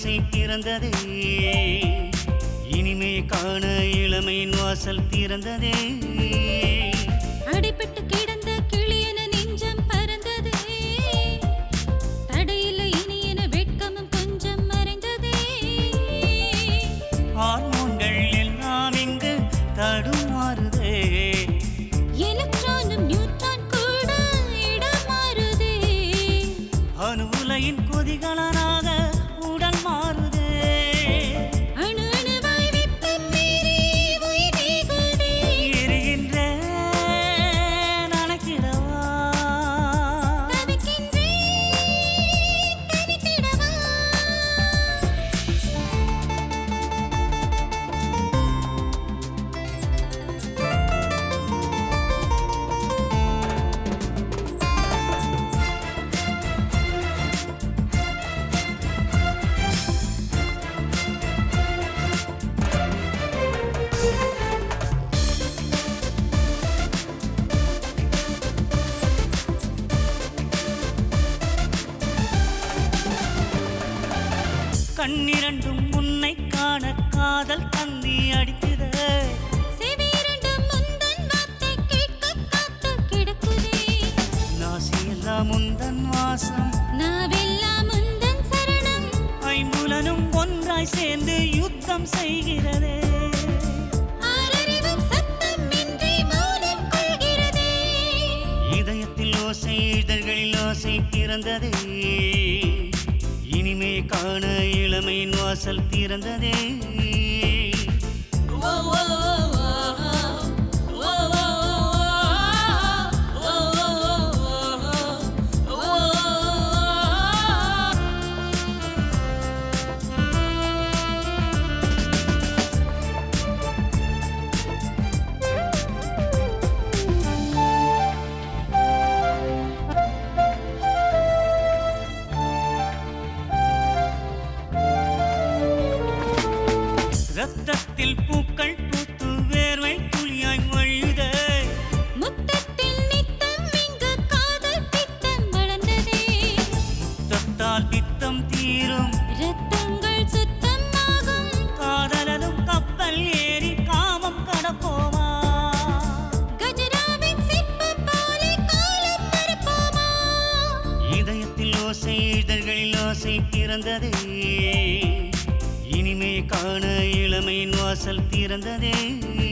ஆசை பிறந்ததே இனிமே காண இளமையின் வாசல் திறந்ததே அடிபட்டு கிடந்த கிளியென நெஞ்சம் பறந்ததே தடையில்ல இனி என வெட்கமும் கொஞ்சம் மறைந்ததே ஹார்மோன்கள் எல்லாம் இங்கு தடுமாறுதே எலக்ட்ரானும் நியூட்ரான் கூட இடம் மாறுதே அணுவுலையின் கொதிகலனாக உடல் மாறுதே அணு அணுவாய் வெப்பம் மீறி உயிர் நீகுதே எரிகின்ற நனக்கிடவா தவிக்கின்றேன் தனித்திடவா கண்ணிரண்டும் உன்னை காண காதல் தந்தி அடிக்குதே செவிரண்டும் முந்தன் வார்த்தை கேட்கக் காத்து கிடக்குதே நாசியெல்லாம் முந்தன் வாசம் நாவெல்லாம் முந்தன் சரணம் ஐம்புலனும் ஒன்றாய் சேர்ந்து யுத்தம் செய்கிறதே ஆறறிவும் சத்தம் இன்றி மௌனம் கொள்கிறதே இதயத்தில் ஓசை இதழ்களில் ஆசை பிறந்ததே இனிமே காண இளமையின் வாசல் திறந்ததே ரத்தத்தில் பூக்கள் பூத்து வேர்வை துளியாய் மொழியுதே முத்தத்தில் நித்தம் இங்கு காதல் பித்தம் வளர்ந்ததே தத்தால் பித்தம் தீரும் ரத்தங்கள் சுத்தம் ஆகும் காதலனும் கப்பல் ஏறி காமம் கடப்போமா கஜராவின் சிற்பம் போலே காலம் மறுப்போமா இதயத்தில் ஓசை இதழ்களில் ஆசை பிறந்ததே இனிமே காண இளமையின் வாசல் திறந்ததே